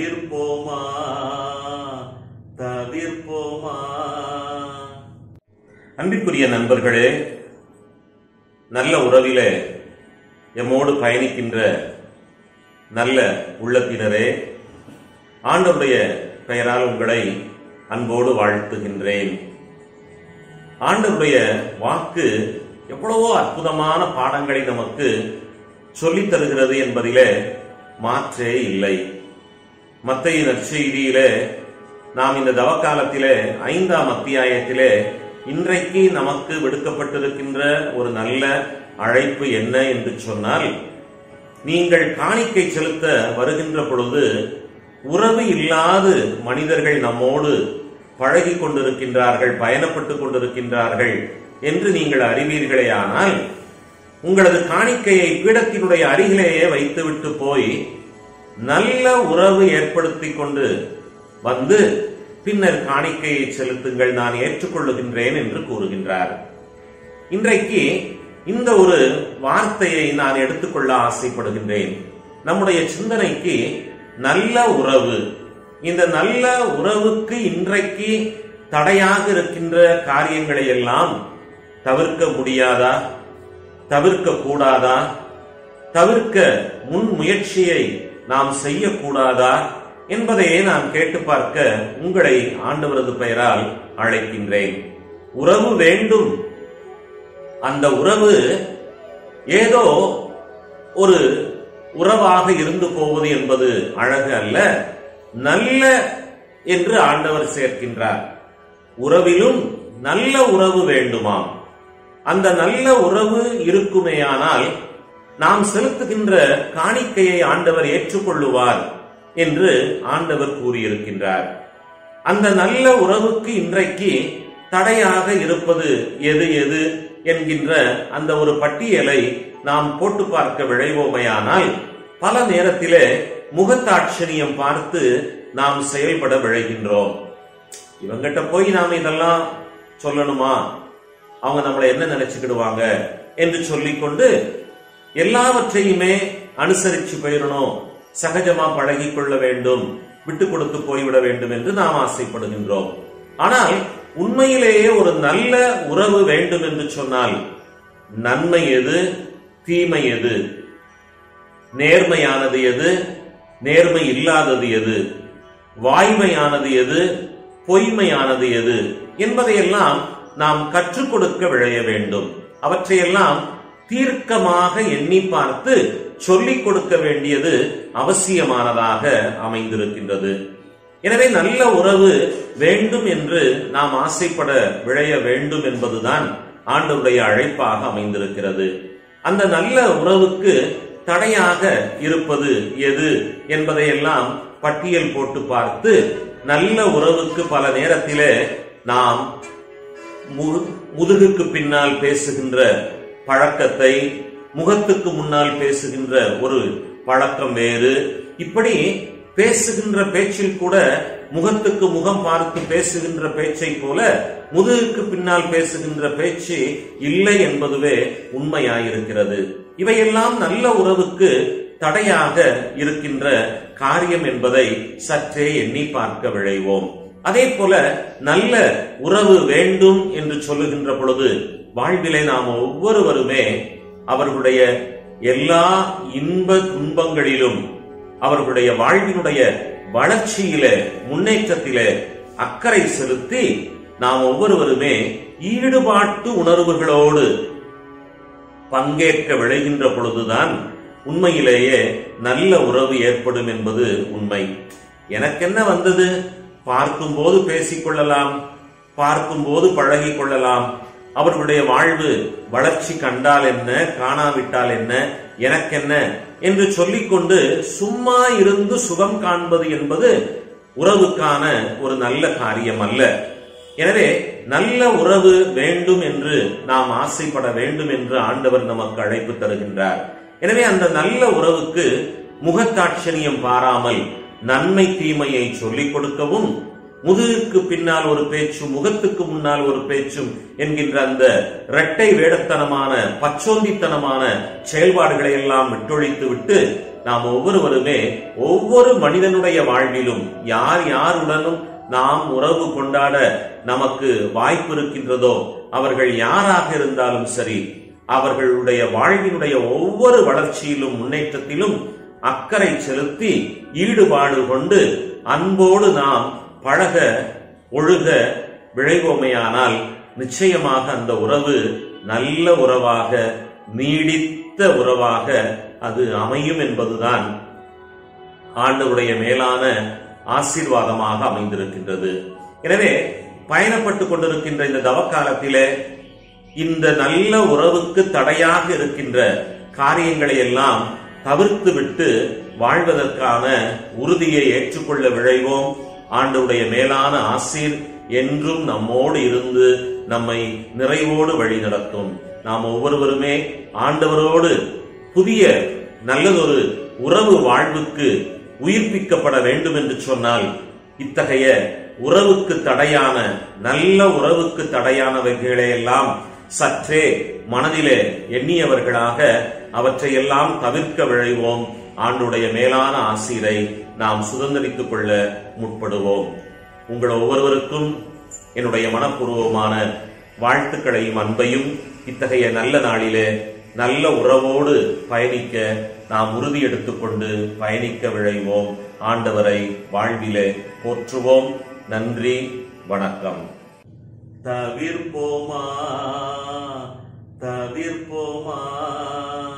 தவிர்ப்போமா தவிர்ப்போமா அன்பிற்குரிய நண்பர்களே நல்ல உறவிலே எம்மோடு பயணிக்கின்ற நல்ல உள்ளத்தினரே ஆண்டவருடைய பெயரால் உங்களை அன்போடு வாழ்த்துகின்றேன் ஆண்டவருடைய வாக்கு எவ்வளவோ அற்புதமான பாடங்களை நமக்கு சொல்லித் தருகிறது என்பதிலே மாற்றே இல்லை மத்திய நற்செய்தியிலே நாம் இந்த தவக்காலத்திலே ஐந்தாம் அத்தியாயத்திலே இன்றைக்கு நமக்கு விடுக்கப்பட்டிருக்கின்ற ஒரு நல்ல அழைப்பு என்ன என்று சொன்னால் நீங்கள் காணிக்கை செலுத்த வருகின்ற பொழுது உறவு இல்லாது மனிதர்கள் நம்மோடு பழகி கொண்டிருக்கின்றார்கள் பயணப்பட்டுக் கொண்டிருக்கின்றார்கள் என்று நீங்கள் அறிவீர்களேயானால் உங்களது காணிக்கையை பீடத்தினுடைய அருகிலேயே வைத்துவிட்டு போய் நல்ல உறவு ஏற்படுத்தி கொண்டு வந்து பின்னர் காணிக்கையை செலுத்துங்கள் நான் ஏற்றுக்கொள்ளுகின்றேன் என்று கூறுகின்றார் இன்றைக்கு இந்த ஒரு வார்த்தையை நான் எடுத்துக்கொள்ள ஆசைப்படுகின்றேன் நம்முடைய சிந்தனைக்கு நல்ல உறவு இந்த நல்ல உறவுக்கு இன்றைக்கு தடையாக இருக்கின்ற காரியங்களை எல்லாம் தவிர்க்க முடியாதா தவிர்க்க கூடாதா தவிர்க்க முன் முயற்சியை நாம் செய்யக்கூடாதா என்பதையே நான் கேட்டு பார்க்க உங்களை ஆண்டவரது பெயரால் அழைக்கின்றேன் உறவு வேண்டும் அந்த உறவு ஏதோ ஒரு உறவாக இருந்து போவது என்பது அழகு அல்ல நல்ல என்று ஆண்டவர் சேர்க்கின்றார் உறவிலும் நல்ல உறவு வேண்டுமாம் அந்த நல்ல உறவு இருக்குமேயானால் நாம் செலுத்துகின்ற காணிக்கையை ஆண்டவர் ஏற்றுக்கொள்ளுவார் என்று ஆண்டவர் கூறியிருக்கின்றார் அந்த நல்ல உறவுக்கு இன்றைக்கு தடையாக இருப்பது எது எது என்கின்ற அந்த ஒரு பட்டியலை நாம் போட்டு பார்க்க விழைவோமையானால் பல நேரத்திலே முகத்தாட்சணியம் பார்த்து நாம் செயல்பட விழைகின்றோம் இவங்கிட்ட போய் நாம இதெல்லாம் சொல்லணுமா அவங்க நம்மளை என்ன நினைச்சுக்கிடுவாங்க என்று சொல்லிக்கொண்டு எல்லாவற்றையுமே அனுசரிச்சு போயிடணும் சகஜமா பழகி கொள்ள வேண்டும் விட்டு கொடுத்து போய்விட வேண்டும் என்று நாம் ஆசைப்படுகின்றோம் ஆனால் உண்மையிலேயே ஒரு நல்ல உறவு வேண்டும் என்று சொன்னால் நன்மை எது தீமை எது நேர்மையானது எது நேர்மை இல்லாதது எது வாய்மையானது எது பொய்மையானது எது என்பதையெல்லாம் நாம் கற்றுக் கொடுக்க விழைய வேண்டும் அவற்றையெல்லாம் தீர்க்கமாக எண்ணி பார்த்து சொல்லிக் கொடுக்க வேண்டியது அவசியமானதாக அமைந்திருக்கின்றது எனவே நல்ல உறவு வேண்டும் என்று நாம் ஆசைப்பட விழைய வேண்டும் என்பதுதான் ஆண்டவருடைய அழைப்பாக அமைந்திருக்கிறது அந்த நல்ல உறவுக்கு தடையாக இருப்பது எது என்பதையெல்லாம் பட்டியல் போட்டு பார்த்து நல்ல உறவுக்கு பல நேரத்திலே நாம் மு- முதுகுக்கு பின்னால் பேசுகின்ற பழக்கத்தை முகத்துக்கு முன்னால் பேசுகின்ற ஒரு பழக்கம் வேறு இப்படி பேசுகின்ற பேச்சில் கூட முகத்துக்கு முகம் பார்த்து பேசுகின்ற பேச்சை போல முதுகுக்கு பின்னால் பேசுகின்ற பேச்சு இல்லை என்பதுவே உண்மையாயிருக்கிறது இவையெல்லாம் நல்ல உறவுக்கு தடையாக இருக்கின்ற காரியம் என்பதை சற்றே எண்ணி பார்க்க விழைவோம் அதே போல நல்ல உறவு வேண்டும் என்று சொல்லுகின்ற பொழுது வாழ்விலே நாம் ஒவ்வொருவருமே அவர்களுடைய எல்லா இன்ப துன்பங்களிலும் அவர்களுடைய வாழ்வினுடைய வளர்ச்சியிலே முன்னேற்றத்திலே அக்கறை செலுத்தி நாம் ஒவ்வொருவருமே ஈடுபாட்டு உணர்வுகளோடு பங்கேற்க விளைகின்ற பொழுதுதான் உண்மையிலேயே நல்ல உறவு ஏற்படும் என்பது உண்மை எனக்கென்ன வந்தது பார்க்கும்போது பேசிக்கொள்ளலாம் பார்க்கும்போது பழகிக் கொள்ளலாம் அவர்களுடைய வாழ்வு வளர்ச்சி கண்டால் என்ன காணாவிட்டால் என்ன எனக்கென்ன என்று சொல்லிக்கொண்டு சும்மா இருந்து சுகம் காண்பது என்பது உறவுக்கான ஒரு நல்ல காரியம் அல்ல எனவே நல்ல உறவு வேண்டும் என்று நாம் ஆசைப்பட வேண்டும் என்று ஆண்டவர் நமக்கு அழைப்பு தருகின்றார் எனவே அந்த நல்ல உறவுக்கு முகத்தாட்சணியம் பாராமல் நன்மை தீமையை சொல்லிக் கொடுக்கவும் முதுகுக்கு பின்னால் ஒரு பேச்சும் முகத்துக்கு முன்னால் ஒரு பேச்சும் என்கின்ற அந்த இரட்டை வேடத்தனமான பச்சோந்தித்தனமான செயல்பாடுகளை எல்லாம் விட்டொழித்து விட்டு நாம் ஒவ்வொருவருமே ஒவ்வொரு மனிதனுடைய வாழ்விலும் யார் யாருடனும் நாம் உறவு கொண்டாட நமக்கு வாய்ப்பு இருக்கின்றதோ அவர்கள் யாராக இருந்தாலும் சரி அவர்களுடைய வாழ்வினுடைய ஒவ்வொரு வளர்ச்சியிலும் முன்னேற்றத்திலும் அக்கறை செலுத்தி ஈடுபாடு கொண்டு அன்போடு நாம் பழக ஒழுக விழைவோமையானால் நிச்சயமாக அந்த உறவு நல்ல உறவாக நீடித்த உறவாக அது அமையும் என்பதுதான் ஆண்டவருடைய மேலான ஆசீர்வாதமாக அமைந்திருக்கின்றது எனவே பயணப்பட்டு கொண்டிருக்கின்ற இந்த தவக்காலத்திலே இந்த நல்ல உறவுக்கு தடையாக இருக்கின்ற காரியங்களை எல்லாம் தவிர்த்து விட்டு வாழ்வதற்கான உறுதியை ஏற்றுக்கொள்ள விழைவோம் ஆண்டவுடைய மேலான ஆசீர் என்றும் நம்மோடு இருந்து நம்மை நிறைவோடு வழி நடத்தும் நாம் ஒவ்வொருவருமே ஆண்டவரோடு புதிய நல்லதொரு உறவு வாழ்வுக்கு உயிர்ப்பிக்கப்பட வேண்டும் என்று சொன்னால் இத்தகைய உறவுக்கு தடையான நல்ல உறவுக்கு தடையானவைகளை எல்லாம் சற்றே மனதிலே எண்ணியவர்களாக அவற்றையெல்லாம் தவிர்க்க விழைவோம் ஆண்டுடைய மேலான ஆசீரை நாம் சுதந்திரித்துக் கொள்ள முற்படுவோம் உங்கள் ஒவ்வொருவருக்கும் என்னுடைய மனப்பூர்வமான வாழ்த்துக்களையும் அன்பையும் இத்தகைய நல்ல நாளிலே நல்ல உறவோடு பயணிக்க நாம் உறுதி எடுத்துக்கொண்டு பயணிக்க விழைவோம் ஆண்டவரை வாழ்விலே போற்றுவோம் நன்றி வணக்கம் தவிர்ப்போமா தவிர்ப்போமா